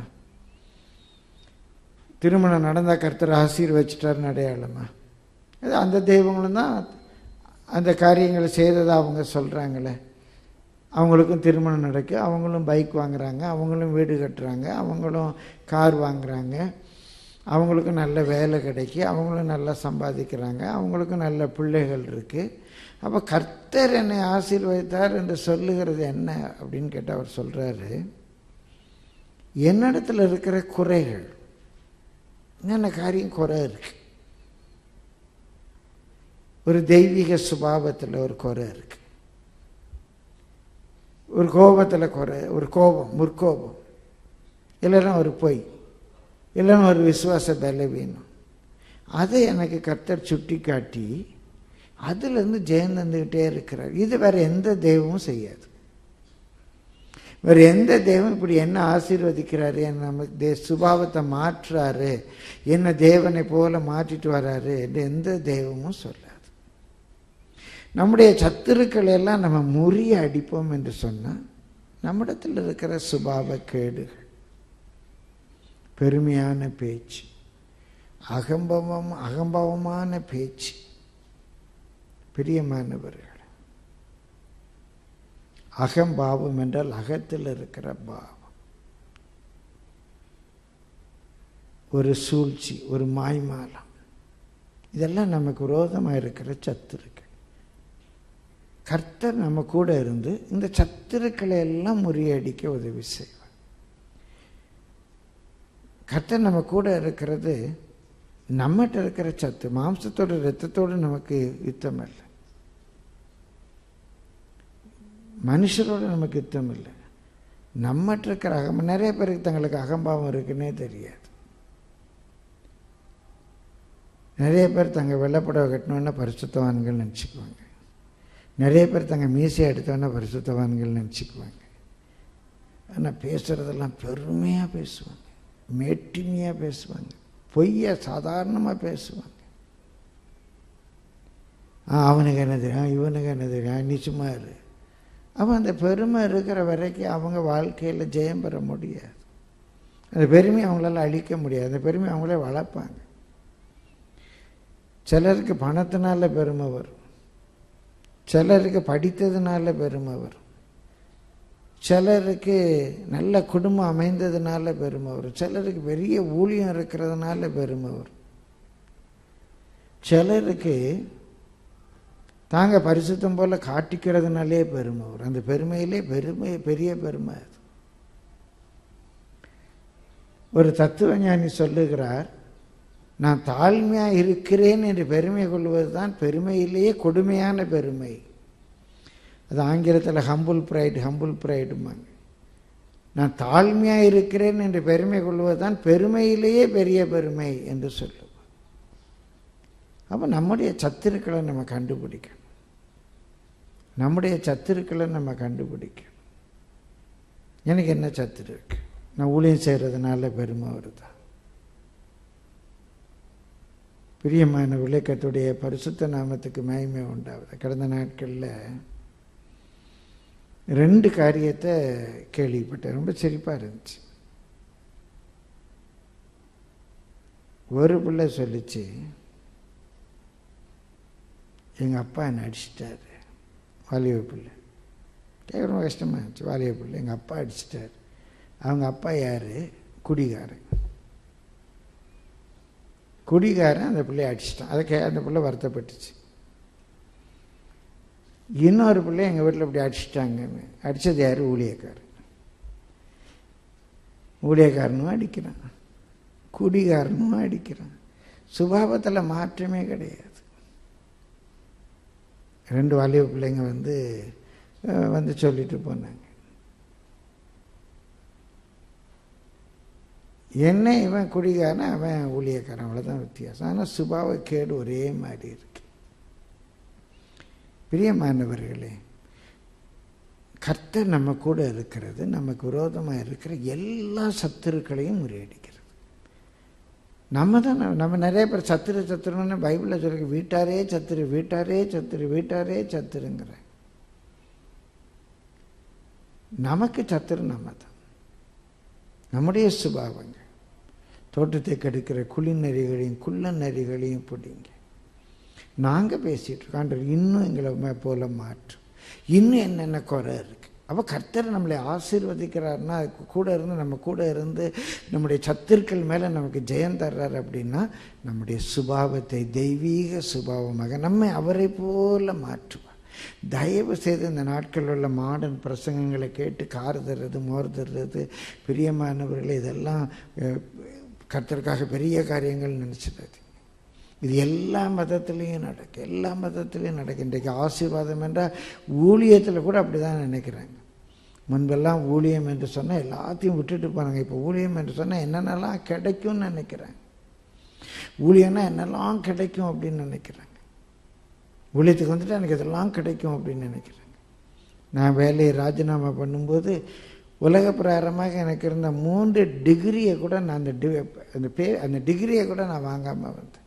திருமணம் நடந்தால் கர்த்தர் ஆசீர்வதிச்சிட்டார்னு அடையாளமா அது அந்த தெய்வங்களும் தான் அந்த காரியங்களை செய்ததை அவங்க சொல்கிறாங்களே அவங்களுக்கும் திருமணம் நடக்கு அவங்களும் பைக் வாங்குறாங்க அவங்களும் வீடு கட்டுறாங்க அவங்களும் கார் வாங்குறாங்க அவங்களுக்கும் நல்ல வேலை கிடைக்கி அவங்களும் நல்லா சம்பாதிக்கிறாங்க அவங்களுக்கும் நல்ல பிள்ளைகள் இருக்குது அப்போ கர்த்தர் என்னை ஆசீர்வதித்தார் என்று சொல்லுகிறது என்ன அப்படின்னு கேட்டு அவர் சொல்கிறாரு என்னிடத்துல இருக்கிற குறைகள் என்னென்ன காரியம் குறை இருக்கு ஒரு தெய்வீக சுபாவத்தில் ஒரு குறை இருக்கு ஒரு கோபத்தில் குறை ஒரு கோபம் முற்கோபம் இல்லைன்னா ஒரு பொய் இல்லைன்னா ஒரு விசுவாச பலவீனம் அதை எனக்கு கர்த்தர் சுட்டி காட்டி அதுலேருந்து ஜெயம் தந்துக்கிட்டே இருக்கிறார் இது வேற எந்த தெய்வமும் செய்யாது வேறு எந்த தெய்வம் இப்படி என்ன ஆசீர்வதிக்கிறாரு என்ன நம்ம தே சுபாவத்தை மாற்றுறாரு என்ன தேவனை போல மாற்றிட்டு வராரு என்று எந்த தெய்வமும் சொல்லாது நம்முடைய சத்துருக்களை எல்லாம் நம்ம முறிய அடிப்போம் என்று சொன்னால் நம்மிடத்தில் இருக்கிற சுபாவ கேடுகள் பெருமையான பேச்சு அகம்பவம் அகம்பவமான பேச்சு பிரியமானவர்கள் அகம்பாவம் என்றால் அகத்தில் இருக்கிற பாவம் ஒரு சூழ்ச்சி ஒரு மாய்மாலம் இதெல்லாம் நமக்கு விரோதமாக இருக்கிற சத்துருக்கள் கர்த்தர் நம்ம கூட இருந்து இந்த சத்துருக்களை எல்லாம் முறியடிக்க உதவி செய்வார் கர்த்தர் நம்ம கூட இருக்கிறது நம்மகிட்ட இருக்கிற சத்து மாம்சத்தோட ரத்தத்தோடு நமக்கு யுத்தம் இல்லை மனுஷரோட நமக்கு யுத்தம் இல்லை நம்மகிட்ட இருக்கிற அகம் நிறைய பேருக்கு தங்களுக்கு அகம்பாவம் இருக்குன்னே தெரியாது நிறைய பேர் தங்க வெள்ளப்புடவை கட்டணுன்னா பரிசுத்தவான்கள் நினச்சிக்குவாங்க நிறைய பேர் தங்க மீசையை எடுத்தோன்னா பரிசுத்தவான்கள் நினச்சிக்குவாங்க ஆனால் பேசுகிறதெல்லாம் பெருமையாக பேசுவாங்க மேட்டிமையாக பேசுவாங்க பொய்யை சாதாரணமாக பேசுவாங்க ஆ அவனுக்கு என்ன தெரியும் இவனுக்கு என்ன தெரியும் நீ சும்மா இரு அவன் அந்த பெருமை இருக்கிற வரைக்கும் அவங்க வாழ்க்கையில் ஜெயம் பெற முடியாது அந்த பெருமையை அவங்களால அழிக்க முடியாது அந்த பெருமையை அவங்களே வளர்ப்பாங்க சிலருக்கு பணத்தினால பெருமை வரும் சிலருக்கு படித்ததுனால பெருமை வரும் சிலருக்கு நல்ல குடும்பம் அமைந்ததுனால பெருமை வரும் சிலருக்கு பெரிய ஊழியம் இருக்கிறதுனால பெருமை வரும் சிலருக்கு தாங்க பரிசுத்தம் போல காட்டிக்கிறதுனாலே பெருமை வரும் அந்த பெருமையிலே பெருமை பெரிய பெருமை அது ஒரு தத்துவ ஞானி சொல்லுகிறார் நான் தாழ்மையாக இருக்கிறேன் என்று பெருமை கொள்வது தான் பெருமையிலேயே கொடுமையான பெருமை அது ஆங்கிலத்தில் ஹம்புல் ப்ரைடு ஹம்புல் ப்ரைடுமாங்க நான் தாழ்மையாக இருக்கிறேன் என்று பெருமை கொள்வது தான் பெருமையிலேயே பெரிய பெருமை என்று சொல்லுவோம் அப்போ நம்முடைய சத்துருக்களை நம்ம கண்டுபிடிக்கணும் நம்முடைய சத்துருக்களை நம்ம கண்டுபிடிக்கணும் எனக்கு என்ன சத்துரு இருக்கு நான் ஊழியம் செய்கிறதுனால பெருமை வருதா பிரியமான விளக்கத்துடைய பரிசுத்த நாமத்துக்கு மகிமை உண்டாகுது கடந்த நாட்களில் ரெண்டு காரியத்தை கேள்விப்பட்டேன் ரொம்ப சிரிப்பாக இருந்துச்சு ஒரு பிள்ளை சொல்லிச்சு எங்கள் அப்பா என்னை அடிச்சிட்டாரு வாலிப பிள்ளை கேட்க ரொம்ப கஷ்டமாக இருந்துச்சு வாலிப பிள்ளை எங்கள் அப்பா அடிச்சிட்டாரு அவங்க அப்பா யார் குடிகாரன் குடிகாரன் அந்த பிள்ளைய அடிச்சிட்டான் அதை கே அந்த பிள்ளை வருத்தப்பட்டுச்சு இன்னொரு பிள்ளை எங்கள் வீட்டில் இப்படி அடிச்சிட்டாங்கன்னு அடித்தது யார் ஊழியக்காரன் ஊழியக்காரனும் அடிக்கிறான் குடிகாரனும் அடிக்கிறான் சுபாவத்தில் மாற்றமே கிடையாது ரெண்டு வாலிப பிள்ளைங்க வந்து அஹ், வந்து சொல்லிட்டு போனாங்க என்ன இவன் குடிகாரன் அவன் ஊழியக்காரன் அவ்வளோதான் வித்தியாசம் ஆனால் சுபாவ கேடு ஒரே மாதிரி இருக்கு பிரியமானவர்களே கர்த்தர் நம்ம கூட இருக்கிறது நமக்கு விரோதமாக இருக்கிற எல்லா சத்துருக்களையும் முறியடிக்கிறது நம்ம தான் நம்ம நிறைய பேர் சத்துரு சத்துருன்னு பைபிளில் சொல்லிருக்கு வீட்டாரே சத்துரு வீட்டாரே சத்துரு வீட்டாரே சத்துருங்கிற நமக்கு சத்துரு நம்ம தான் நம்முடைய சுபாவங்கள் தோட்டத்தை கெடுக்கிற குளிநரிகளையும் குள்ள நரிகளையும் பிடிங்க நாங்கள் பேசிகிட்டு இருக்கோம் ஆண்டவர் இன்னும் எங்களை மே- போல மாற்றும் இன்னும் என்னென்ன குறை இருக்குது அப்போ கர்த்தர் நம்மளை ஆசீர்வதிக்கிறாருன்னா அதுக்கு கூட இருந்து நம்ம கூட இருந்து நம்முடைய சத்துருக்கள் மேலே நமக்கு ஜெயம் தர்றாரு அப்படின்னா நம்முடைய சுபாவத்தை தெய்வீக சுபாவமாக நம்மை அவரை போல மாற்றுவார் தயவு செய்து இந்த நாட்களில் உள்ள மாடர்ன் பிரசங்கங்களை கேட்டு கார் தர்றது மோர் தர்றது பிரியமானவர்களை இதெல்லாம் அஹ், கர்த்தருக்காக பெரிய காரியங்கள் நினச்சிடாது இது எல்லா மதத்துலேயும் நடக்கும் எல்லா மதத்துலேயும் நடக்கும் இன்றைக்கு ஆசீர்வாதம் என்றால் ஊழியத்தில் கூட அப்படி தான் நினைக்கிறாங்க முன்பெல்லாம் ஊழியம் என்று சொன்னால் எல்லாத்தையும் விட்டுட்டு போனாங்க இப்போ ஊழியம் என்று சொன்னால் என்னென்னலாம் கிடைக்கும்னு நினைக்கிறாங்க ஊழியம்னா என்னெல்லாம் கிடைக்கும் அப்படின்னு நினைக்கிறாங்க ஊழியத்துக்கு வந்துட்டு எனக்கு இதெல்லாம் கிடைக்கும் அப்படின்னு நினைக்கிறாங்க நான் வேலையை ராஜினாமா பண்ணும்போது உலக பிரகாரமாக எனக்கு இருந்த மூன்று டிகிரியை கூட நான் அந்த டி அந்த பே அந்த டிகிரியை கூட நான் வாங்காமல் வந்தேன்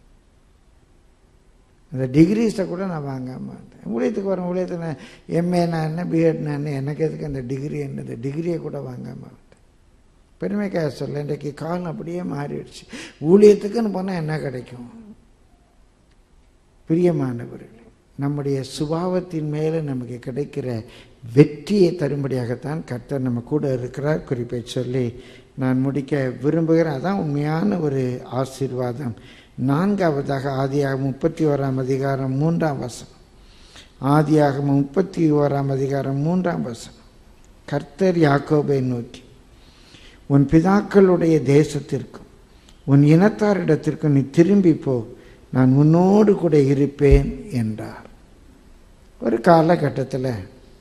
அந்த டிகிரிஸை கூட நான் வாங்காமல் வந்தேன் ஊழியத்துக்கு வரேன் ஊழியத்துக்கு நான் எம்ஏ நான் என்ன பிஎட் நான் என்ன எனக்கு எதுக்கு அந்த டிகிரி என்ன இந்த டிகிரியை கூட வாங்காமல் வந்தேன் பெருமைக்காக சொல்ல இன்றைக்கு காலம் அப்படியே மாறிடுச்சு ஊழியத்துக்குன்னு போனால் என்ன கிடைக்கும் பிரியமானவர்களே நம்முடைய சுபாவத்தின் மேலே நமக்கு கிடைக்கிற வெற்றியை தரும்படியாகத்தான் கர்த்தர் நம்ம கூட இருக்கிறார் குறிப்பை சொல்லி நான் முடிக்க விரும்புகிறேன் அதான் உண்மையான ஒரு ஆசீர்வாதம் நான்காவதாக ஆதியாக முப்பத்தி ஓராம் அதிகாரம் மூன்றாம் வசனம் ஆதியாக முப்பத்தி ஓராம் அதிகாரம் மூன்றாம் வசனம் கர்த்தர் யாக்கோபை நோக்கி உன் பிதாக்களுடைய தேசத்திற்கும் உன் இனத்தாரிடத்திற்கும் நீ திரும்பி போ நான் உன்னோடு கூட இருப்பேன் என்றார் ஒரு காலகட்டத்தில்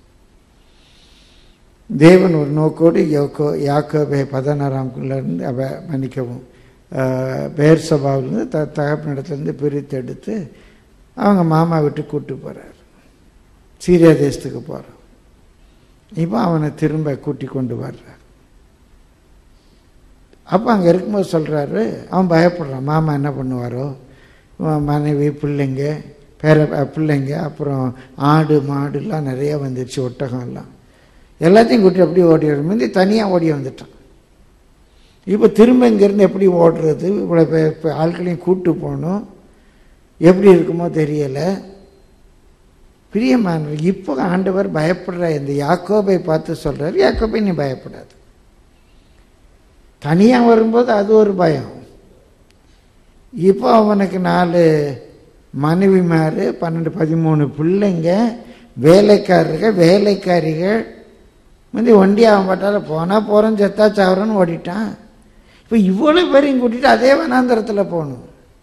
தேவன் ஒரு நோக்கோடு யோக்கோ யாக்கோபை பதினாறாம்குள்ளேருந்து அவ மன்னிக்கவும் பேர் சபாவிலேருந்து த தகப்பனிடத்துலேருந்து பிரித்து எடுத்து அவங்க மாமா விட்டு கூட்டு போகிறார் சீரியா தேசத்துக்கு போகிறான் இப்போ அவனை திரும்ப கூட்டி கொண்டு வர்றார் அப்போ அங்கே இருக்கும்போது சொல்கிறாரு அவன் பயப்படுறான் மாமா என்ன பண்ணுவாரோ அவன் மனைவி பிள்ளைங்க பேர பிள்ளைங்க அப்புறம் ஆடு மாடுலாம் நிறைய வந்துருச்சு ஒட்டகம்லாம் எல்லாத்தையும் கூட்டி அப்படியே ஓடி வரும் முந்தி தனியாக ஓடி வந்துட்டான் இப்போ திரும்ப இங்கேருந்து எப்படி ஓடுறது இவ்வளோ பே- பே- ஆட்களையும் கூட்டு போகணும் எப்படி இருக்குமோ தெரியலை பிரியமானவர் இப்போ ஆண்டவர் பயப்படுற இந்த யாக்கோபை பார்த்து சொல்றாரு யாக்கோபை நீ பயப்படாது தனியாக வரும்போது அது ஒரு பயம் இப்போ அவனுக்கு நாலு மனைவிமார் பன்னெண்டு பதிமூணு பிள்ளைங்க வேலைக்காரர்கள் வேலைக்காரிகள் வந்து ஒண்டி அவன் பட்டால போனால் போகிறோம் செத்தா சாவரன்னு ஓடிட்டான் இப்போ இவ்வளோ பேரையும் கூட்டிட்டு அதே வனாந்தரத்தில் போகணும்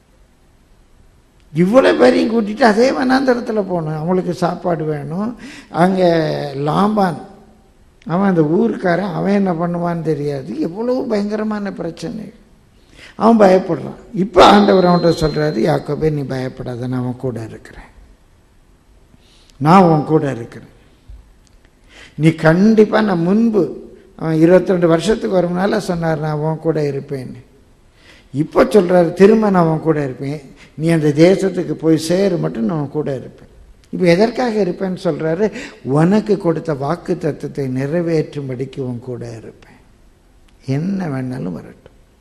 இவ்வளோ பேரையும் கூட்டிட்டு அதே வனாந்தரத்தில் போகணும் அவங்களுக்கு சாப்பாடு வேணும் அங்கே லாம்பான் அவன் அந்த ஊருக்காரன் அவன் என்ன பண்ணுவான்னு தெரியாது எவ்வளோ பயங்கரமான பிரச்சனை அவன் பயப்படுறான் இப்போ ஆண்டவர் அவன்கிட்ட சொல்கிறாரு யாக்கோபே நீ பயப்படாத நான் அவன் கூட இருக்கிறேன் நான் உன் கூட இருக்கிறேன் நீ கண்டிப்பாக நான் முன்பு அவன் இருபத்தி ரெண்டு வருஷத்துக்கு ஒரு முன்னால் சொன்னார் நான் உன் கூட இருப்பேன்னு இப்போ சொல்கிறாரு திரும்ப நான் உன் கூட இருப்பேன் நீ அந்த தேசத்துக்கு போய் சேரு மட்டும் நான் உன் கூட இருப்பேன் இப்போ எதற்காக இருப்பேன்னு சொல்கிறாரு உனக்கு கொடுத்த வாக்கு தத்துவத்தை நிறைவேற்றும்படிக்கு உன் கூட இருப்பேன் என்ன வேணாலும் வரட்டும்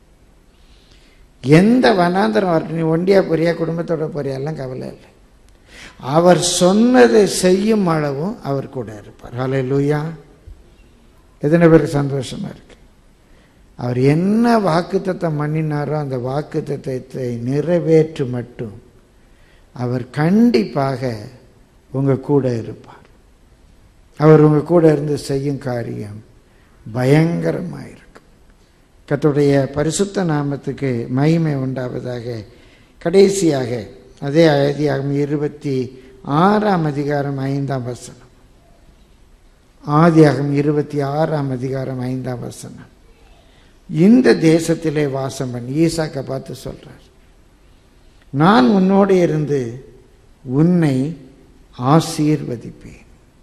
எந்த வனாந்தரம் வரட்டும் நீ ஒண்டியா போறியா குடும்பத்தோட போறியா எல்லாம் கவலை இல்லை அவர் சொன்னதை செய்யும் அளவும் அவர் கூட இருப்பார் ஹலே லூயா எத்தனை பேருக்கு சந்தோஷமா இருக்கு அவர் என்ன வாக்குத்தத்தம் பண்ணினாரோ அந்த வாக்குத்தத்தத்தை நிறைவேற்று மட்டும் அவர் கண்டிப்பாக உங்க கூட இருப்பார் அவர் உங்க கூட இருந்து செய்யும் காரியம் பயங்கரமாக இருக்கும் கர்த்தருடைய பரிசுத்த நாமத்துக்கு மகிமை உண்டாவதாக கடைசியாக அதே ஆதியாகமம் இருபத்தி ஆறாம் அதிகாரம் ஐந்தாம் வசனம் ஆதியாகம் இருபத்தி ஆறாம் அதிகாரம் ஐந்தாம் வசனம் இந்த தேசத்திலே வாசம் பண்ணி ஈசாக்கை பார்த்து சொல்றார் நான் உன்னோடு இருந்து உன்னை ஆசீர்வதிப்பேன்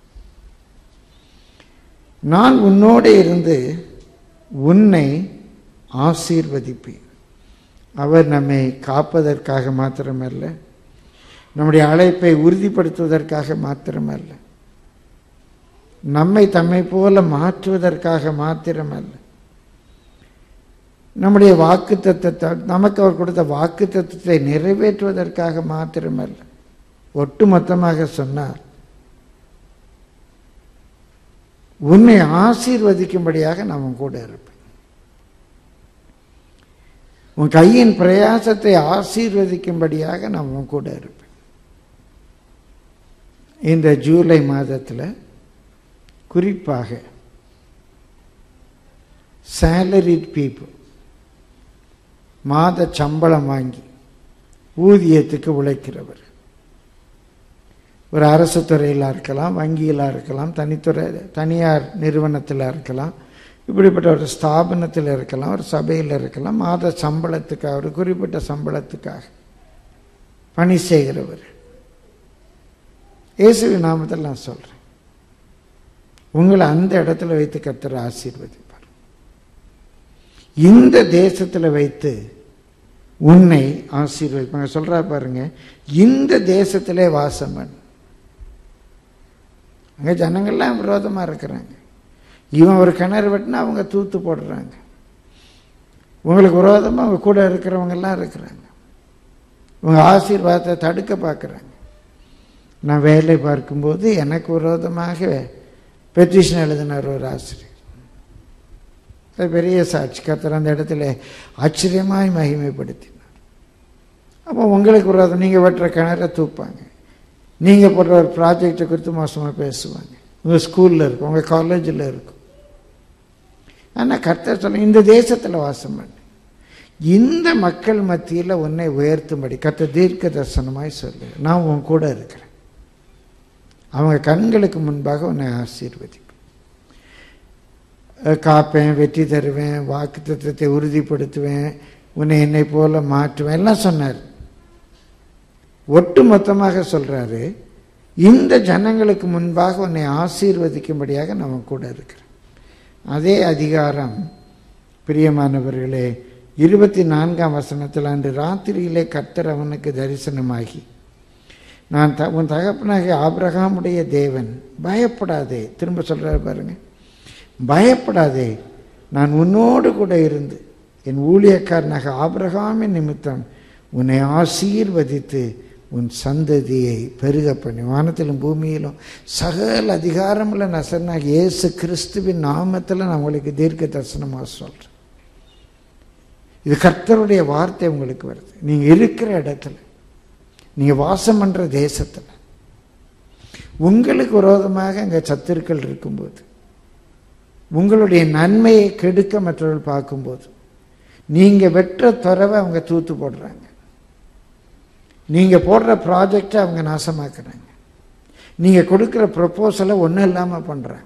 நான் உன்னோடு இருந்து உன்னை ஆசீர்வதிப்பேன் அவர் நம்மை காப்பதற்காக மாத்திரமல்ல நம்முடைய அழைப்பை உறுதிப்படுத்துவதற்காக மாத்திரமல்ல நம்மை தம்மை போல மாற்றுவதற்காக மாத்திரமல்ல நம்முடைய வாக்கு தத்துவத்தை நமக்கு அவர் கொடுத்த வாக்கு தத்துவத்தை நிறைவேற்றுவதற்காக மாத்திரமல்ல ஒட்டுமொத்தமாக சொன்னார் உன்னை ஆசீர்வதிக்கும்படியாக நான் உன் கூட இருப்பேன் உன் கையின் பிரயாசத்தை ஆசீர்வதிக்கும்படியாக நான் உன் கூட இருப்பேன் இந்த ஜூலை மாதத்தில் குறிப்பாக சேலரிட் பீப்புள் மாத சம்பளம் வாங்கி ஊதியத்துக்கு உழைக்கிறவர் ஒரு அரசு துறையில் இருக்கலாம் வங்கியில் இருக்கலாம் தனித்துறை தனியார் நிறுவனத்தில் இருக்கலாம் இப்படிப்பட்ட ஒரு ஸ்தாபனத்தில் இருக்கலாம் ஒரு சபையில் இருக்கலாம் மாத சம்பளத்துக்காக ஒரு குறிப்பிட்ட சம்பளத்துக்காக பணி செய்கிறவர் இயேசுவி நாமத்தில் நான் சொல்கிறேன் உங்களை அந்த இடத்துல வைத்து கர்த்தர் ஆசீர்வதிப்பார் இந்த தேசத்தில் வைத்து உன்னை ஆசீர்வதிப்பாங்க சொல்றா பாருங்க இந்த தேசத்திலே வாசம் பண்ணு அங்கே ஜனங்கள்லாம் விரோதமாக இருக்கிறாங்க இவன் ஒரு கிணறு வெட்டினா அவங்க தூத்து போடுறாங்க உங்களுக்கு விரோதமாக அவங்க கூட இருக்கிறவங்கெல்லாம் இருக்கிறாங்க உங்கள் ஆசீர்வாதத்தை தடுக்க பார்க்குறாங்க நான் வேலை பார்க்கும்போது எனக்கு விரோதமாக பெட்டிஷன் எழுதினார் ஒரு ஆசிரியர் அது பெரிய சாட்சி கத்தர் அந்த இடத்துல ஆச்சரியமாய் மகிமைப்படுத்தினார் அப்போ உங்களுக்கு விரோதம் நீங்கள் வெட்டுற கிணற தூப்பாங்க நீங்கள் போடுற ஒரு ப்ராஜெக்டை குறித்து மோசமாக பேசுவாங்க உங்கள் ஸ்கூலில் இருக்கும் உங்கள் காலேஜில் இருக்கும் ஆனால் கர்த்தர் சொல்ல இந்த தேசத்தில் வாசம் பண்ணு இந்த மக்கள் மத்தியில் உன்னை உயர்த்தும்படி கத்த தீர்க்க தரிசனமாய் சொல்லு நான் உன் கூட இருக்கிறேன் அவங்க கண்களுக்கு முன்பாக உன்னை ஆசீர்வதிப்பேன் காப்பேன் வெற்றி தருவேன் வாக்கு தத்துவத்தை உறுதிப்படுத்துவேன் உன்னை என்னை போல மாற்றுவேன் எல்லாம் சொன்னார் ஒட்டு மொத்தமாக சொல்றாரு இந்த ஜனங்களுக்கு முன்பாக உன்னை ஆசீர்வதிக்கும்படியாக நான் கூட இருக்கிறேன் அதே அதிகாரம் பிரியமானவர்களே இருபத்தி நான்காம் வசனத்தில் அன்று ராத்திரியிலே கர்த்தர் அவனுக்கு தரிசனமாகி நான் த உன் தகப்பனாகிய ஆபிரகாமுடைய தேவன் பயப்படாதே திரும்ப சொல்கிறார் பாருங்க பயப்படாதே நான் உன்னோடு கூட இருந்து என் ஊழியக்காரனாக ஆபிரகாமின் நிமித்தம் உன்னை ஆசீர்வதித்து உன் சந்ததியை பெருக பண்ணி வானத்திலும் பூமியிலும் சகல அதிகாரமுள்ள நசனாக இயேசு கிறிஸ்துவின் நாமத்தில் நான் உங்களுக்கு தீர்க்க தரிசனமாக சொல்கிறேன் இது கர்த்தருடைய வார்த்தை உங்களுக்கு வருது நீங்கள் இருக்கிற இடத்துல நீங்கள் வாசம் பண்ணுற தேசத்தில் உங்களுக்கு விரோதமாக அங்கே சத்துருக்கள் இருக்கும்போது உங்களுடைய நன்மையை கெடுக்க மற்றவர்கள் பார்க்கும்போது நீங்கள் வெற்ற துறவை அவங்க தூத்து போடுறாங்க நீங்கள் போடுற ப்ராஜெக்டை அவங்க நாசமாக்குறாங்க நீங்கள் கொடுக்குற ப்ரப்போசலை ஒன்றும் இல்லாமல் பண்ணுறாங்க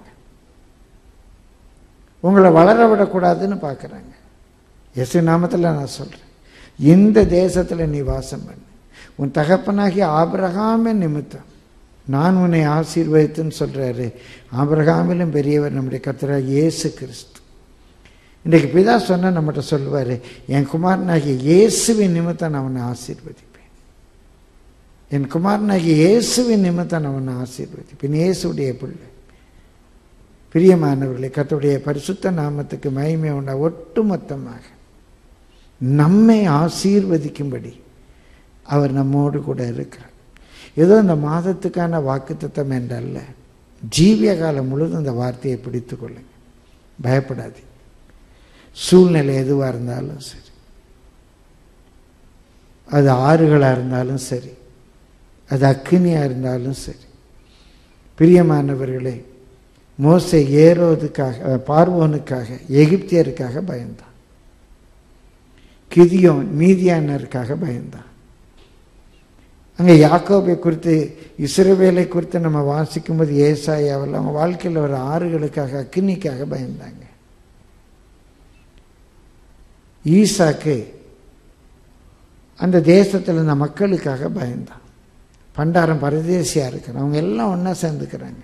உங்களை வளர விடக்கூடாதுன்னு பார்க்குறாங்க எசு நாமத்தில் நான் சொல்கிறேன் இந்த தேசத்தில் நீ வாசம் பண்ணு உன் தகப்பனாகிய ஆபிரகாமே நிமித்தம் நான் உன்னை ஆசீர்வதித்துன்னு சொல்கிறாரு ஆபிரகாமிலும் பெரியவர் நம்முடைய கத்திரா இயேசு கிறிஸ்து இன்றைக்கு பிதா சொன்ன நம்மகிட்ட சொல்லுவார் என் குமாரனாகிய இயேசுவின் நிமித்தம் நான் உன்னை ஆசீர்வதிப்பேன் என் குமாரனாகிய இயேசுவின் நிமித்தம் நான் உன்னை ஆசீர்வதிப்பேன் இயேசுடைய பிள்ளை பிரியமானவர்களே கத்துடைய பரிசுத்த நாமத்துக்கு மகிமை உண்டா ஒட்டுமொத்தமாக நம்மை ஆசீர்வதிக்கும்படி அவர் நம்மோடு கூட இருக்கிறார் ஏதோ இந்த மாதத்துக்கான வாக்குத்தத்தம் என்றல்ல ஜீவிய காலம் முழுதும் இந்த வார்த்தையை பிடித்து கொள்ளுங்க பயப்படாது சூழ்நிலை எதுவாக இருந்தாலும் சரி அது ஆறுகளாக இருந்தாலும் சரி அது அக்கினியாக இருந்தாலும் சரி பிரியமானவர்களே மோசை ஏரோதுக்காக பார்வோனுக்காக எகிப்தியருக்காக பயந்தான் கிதியோன் மீதியானருக்காக பயந்தான் அங்கே யாக்கோபை குறித்து இஸ்ரவேலை குறித்து நம்ம வாசிக்கும்போது ஏசாயாவில் அவங்க வாழ்க்கையில் ஒரு ஆறுகளுக்காக அக்கினிக்காக பயந்தாங்க ஈசாக்கு அந்த தேசத்தில் இருந்த மக்களுக்காக பயந்தான் பண்டாரம் பரதேசியாக இருக்கிறான் அவங்க எல்லாம் ஒன்றா சேர்ந்துக்கிறாங்க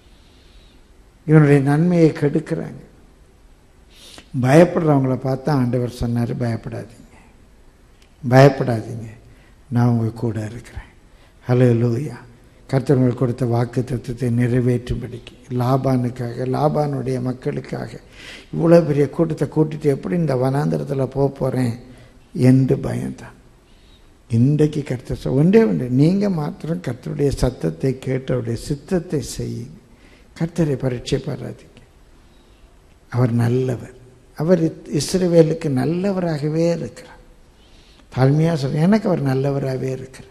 இவனுடைய நன்மையை கெடுக்கிறாங்க பயப்படுறவங்கள பார்த்தா ஆண்டவர் சொன்னார் பயப்படாதீங்க பயப்படாதீங்க நான் உங்கள் கூட இருக்கிறேன் ஹலோ லூயா கர்த்தர்கள் கொடுத்த வாக்கு தத்துவத்தை நிறைவேற்றும்படிக்கு லாபானுக்காக லாபானுடைய மக்களுக்காக இவ்வளோ பெரிய கூட்டத்தை கூட்டிட்டு எப்படி இந்த வனாந்திரத்தில் போக போகிறேன் என்று பயந்தான் இன்றைக்கு கர்த்தர் சொ- ஒன்றே ஒன்று நீங்கள் மாத்திரம் கர்த்தருடைய சத்தத்தை கேட்டு அவருடைய சித்தத்தை செய்யுங்க கர்த்தரை பரீட்சை பாராதீங்க அவர் நல்லவர் அவர் இத்- இஸ்ரவேலுக்கு நல்லவராகவே இருக்கிறார் தாழ்மையாக சொல்ல எனக்கு அவர் நல்லவராகவே இருக்கிறார்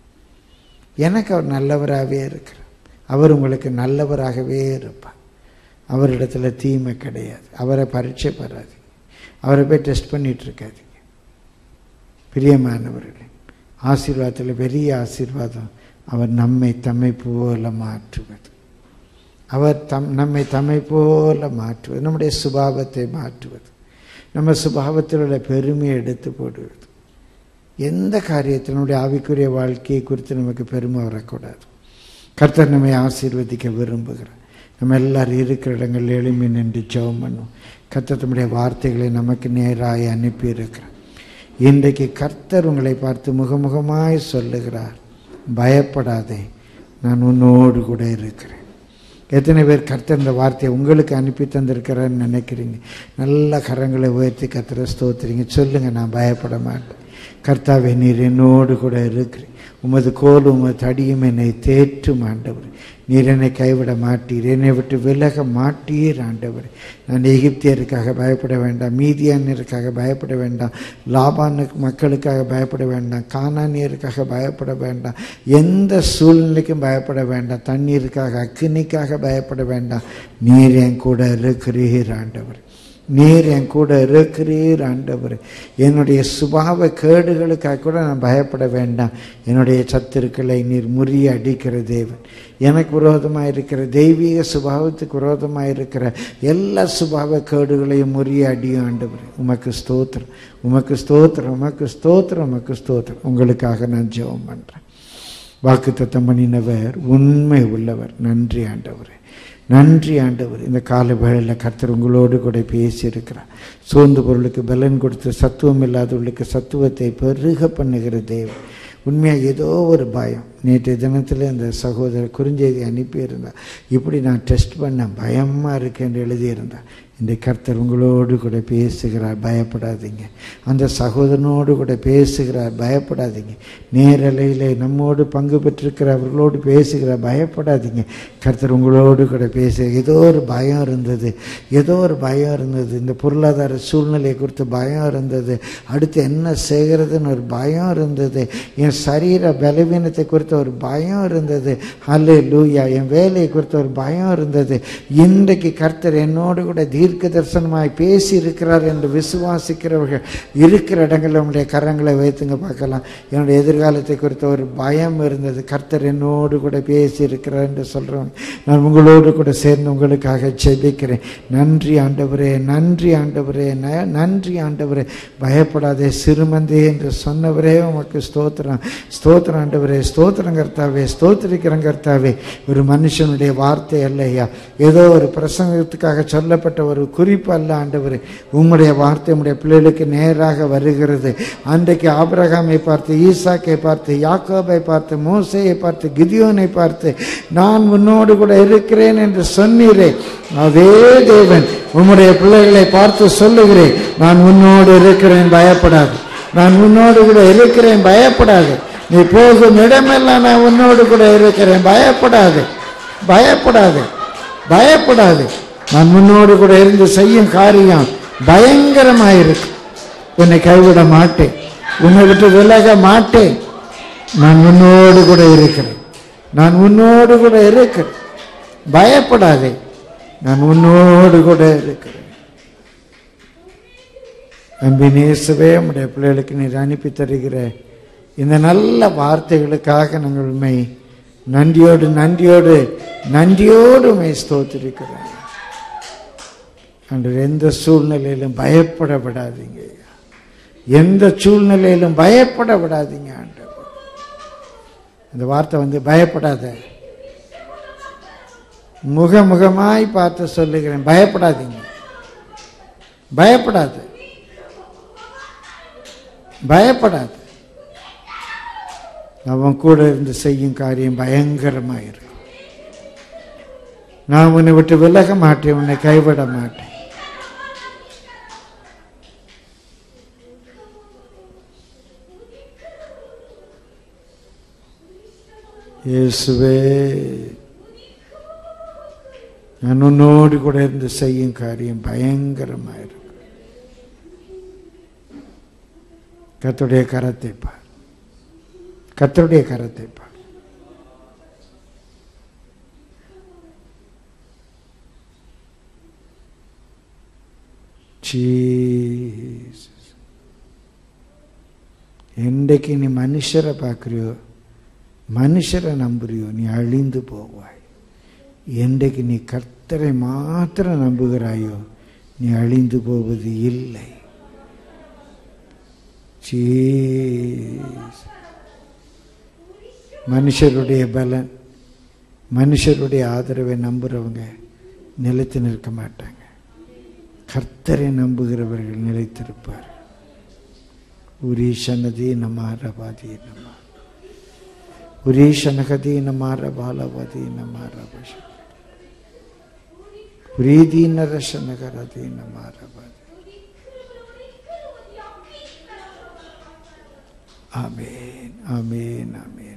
எனக்கு அவர் நல்லவராகவே இருக்கிறார் அவர் உங்களுக்கு நல்லவராகவே இருப்பார் அவரிடத்துல தீமை கிடையாது அவரை பரீட்சை பெறாதீங்க அவரை போய் டெஸ்ட் பண்ணிட்டு இருக்காதீங்க பிரியமானவர்களே ஆசீர்வாதத்தில் பெரிய ஆசீர்வாதம் அவர் நம்மை தம்மை போல மாற்றுவது அவர் தம் நம்மை தம்மை போல மாற்றுவது நம்முடைய சுபாவத்தை மாற்றுவது நம்ம சுபாவத்தில் உள்ள பெருமையை எடுத்து போடுவது எந்த காரியத்தில் நம்முடைய ஆவிக்குரிய வாழ்க்கையை குறித்து நமக்கு பெருமை வரக்கூடாது கர்த்தர் நம்மை ஆசீர்வதிக்க விரும்புகிறார் நம்ம எல்லாரும் இருக்கிற இடங்கள் எளிமை நின்று ஜெபம் பண்ணுவோம் கர்த்தர் தம்முடைய வார்த்தைகளை நமக்கு நேராய் அனுப்பி இருக்கிறார் இன்றைக்கு கர்த்தர் உங்களை பார்த்து முகமுகமாய் சொல்லுகிறார் பயப்படாதே நான் உன்னோடு கூட இருக்கிறேன் எத்தனை பேர் கர்த்தர் இந்த வார்த்தையை உங்களுக்கு அனுப்பி தந்திருக்கிறான்னு நினைக்கிறீங்க நல்ல கரங்களை உயர்த்தி கர்த்தரை ஸ்தோத்திரிங்க சொல்லுங்க நான் பயப்பட மாட்டேன் கர்த்தாவே நீர் என்னோடு கூட இருக்கிறேன் உமது கோலும் உமது தடியும் என்னை தேற்றும் ஆண்டவர் நீர் என்னை கைவிட மாட்டீர் என்னை விட்டு விலக மாட்டீர் ஆண்டவர் நான் எகிப்தியருக்காக பயப்பட வேண்டாம் மீதியானியருக்காக பயப்பட வேண்டாம் லாபானுக்கு மக்களுக்காக பயப்பட வேண்டாம் கானானியருக்காக பயப்பட வேண்டாம் எந்த சூழ்நிலைக்கும் பயப்பட வேண்டாம் தண்ணீருக்காக அக்கினிக்காக பயப்பட வேண்டாம் நீர் என் கூட இருக்கிறீர் ஆண்டவர் நீர் என் கூட இருக்கிறீர் ஆண்டவர் என்னுடைய சுபாவ கேடுகளுக்காக கூட நான் பயப்பட வேண்டாம் என்னுடைய சத்துருக்களை நீர் முறிய அடிக்கிற தேவன் எனக்கு விரோதமாக இருக்கிற தெய்வீக சுபாவத்துக்கு விரோதமாக இருக்கிற எல்லா சுபாவ கேடுகளையும் முறிய அடியும் ஆண்டவர் உமக்கு ஸ்தோத்திரம் உமக்கு ஸ்தோத்திரம் உமக்கு ஸ்தோத்திரம் உமக்கு ஸ்தோத்திரம் உங்களுக்காக நான் ஜெபம் பண்ணுறேன் வாக்கு தத்தம் பண்ணினவர் உண்மை உள்ளவர் நன்றி ஆண்டவரே நன்றி ஆண்டவர் இந்த கால வேளையில் கர்த்தர் உங்களோடு கூட பேசியிருக்கிறார் சோர்ந்து பொருளுக்கு பலன் கொடுத்து சத்துவம் இல்லாதவர்களுக்கு சத்துவத்தை பெருக பண்ணுகிற தேவன் உண்மையாக ஏதோ ஒரு பயம் நேற்றைய தினத்தில் அந்த சகோதரர் குறுஞ்செய்தி அனுப்பியிருந்தார் இப்படி நான் டெஸ்ட் பண்ணேன் பயமாக இருக்கேன்னு எழுதியிருந்தேன் இந்த கர்த்தர் உங்களோடு கூட பேசுகிறார் பயப்படாதீங்க அந்த சகோதரனோடு கூட பேசுகிறார் பயப்படாதீங்க நேரலையில் நம்மோடு பங்கு பெற்றிருக்கிற அவர்களோடு பேசுகிறார் பயப்படாதீங்க கர்த்தர் உங்களோடு கூட பேச ஏதோ ஒரு பயம் இருந்தது ஏதோ ஒரு பயம் இருந்தது இந்த பொருளாதார சூழ்நிலை குறித்து பயம் இருந்தது அடுத்து என்ன செய்கிறதுன்னு ஒரு பயம் இருந்தது என் சரீர பலவீனத்தை குறித்த ஒரு பயம் இருந்தது அல்ல லூயா என் வேலையை குறித்த ஒரு பயம் இருந்தது இன்றைக்கு கர்த்தர் என்னோடு கூட தீர்க்க தரிசனமாய் பேசி இருக்கிறார் என்று விசுவாசிக்கிறவர்கள் இருக்கிற இடங்களில் உங்களுடைய கரங்களை வைத்துங்க பார்க்கலாம் என்னுடைய எதிர்காலத்தை குறித்த ஒரு பயம் இருந்தது கர்த்தர் என்னோடு கூட பேசி இருக்கிறார் என்று சொல்கிறவங்க நான் உங்களோடு கூட சேர்ந்து உங்களுக்காக செபிக்கிறேன் நன்றி ஆண்டவரே நன்றி ஆண்டவரே ந- நன்றி ஆண்டவரே பயப்படாதே சிறுமந்தே என்று சொன்னவரே உமக்கு ஸ்தோத்திரம் ஸ்தோத்திரம் ஆண்டவரே ஸ்தோத்திரம் கர்த்தாவே ஸ்தோத்திரிக்கிறேன் கர்த்தாவே ஒரு மனுஷனுடைய வார்த்தை அல்லையா ஏதோ ஒரு பிரசங்கத்துக்காக சொல்லப்பட்ட ஒரு குறிப்பு அல்ல ஆண்டவரே உம்முடைய வார்த்தை உம்முடைய பிள்ளைகளுக்கு நேராக வருகிறது அன்றைக்கு ஆபிரகாமை பார்த்து ஈசாக்கை பார்த்து யாக்கோபை பார்த்து மோசையை பார்த்து கிதியோனை பார்த்து நான் உன்னோடு கூட இருக்கிறேன் என்று சொன்னீரே அதே தேவன் உம்முடைய பிள்ளைகளை பார்த்து சொல்லுகிறேன் நான் உன்னோடு இருக்கிறேன் பயப்படாது நான் உன்னோடு கூட இருக்கிறேன் பயப்படாது நீ போகும் இடமெல்லாம் நான் உன்னோடு கூட இருக்கிறேன் பயப்படாது பயப்படாது பயப்படாது நான் முன்னோடு கூட இருந்து செய்யும் காரியம் பயங்கரமாயிருக்கு உன்னை கைவிட மாட்டேன் உன்னை விட்டு விலக மாட்டேன் நான் உன்னோடு கூட இருக்கிறேன் நான் உன்னோடு கூட இருக்கிறேன் பயப்படாதே நான் உன்னோடு கூட இருக்கிறேன் அன்பின் இயேசுவே உம்முடைய பிள்ளைகளுக்கு நீர் அனுப்பி தருகிற இந்த நல்ல வார்த்தைகளுக்காக நாங்கள் உண்மை நன்றியோடு நன்றியோடு நன்றியோடு உண்மை ஸ்தோத்திருக்கிறோம் அன்று எந்த சூழ்நிலையிலும் பயப்பட விடாதீங்க எந்த சூழ்நிலையிலும் பயப்பட விடாதீங்க ஆண்டவர் அந்த வார்த்தை வந்து பயப்படாத முகமுகமாய் பார்த்து சொல்லுகிறேன் பயப்படாதீங்க பயப்படாத பயப்படாத அவன் கூட இருந்து செய்யும் காரியம் பயங்கரமாக இருக்கும் நான் உன்னை விட்டு விலக மாட்டேன் உன்னை கைவிட மாட்டேன் இயேசுவே நான் உன்னோடு கூட இருந்து செய்யும் காரியம் பயங்கரமாக இருக்கும் கர்த்தருடைய கரத்தை பார் கர்த்தருடைய கரத்தை பார் Jesus. என்றைக்கு நீ மனுஷரை பார்க்குறியோ மனுஷரை நம்புறியோ நீ அழிந்து போவாய் என்றைக்கு நீ கர்த்தரை மாத்திரம் நம்புகிறாயோ நீ அழிந்து போவது இல்லை Jesus. மனுஷருடைய பலன் மனுஷருடைய ஆதரவை நம்புறவங்க நிலைத்து நிற்க மாட்டாங்க கர்த்தரை நம்புகிறவர்கள் நிலைத்திருப்பார் உரீஷனதி நமாரபாதி நம உரீஷனகதி நமாரபாலவதி நமாரபஷ உரீதி நரசனகரதி நமாரபாதி ஆமேன் ஆமேன் ஆமேன்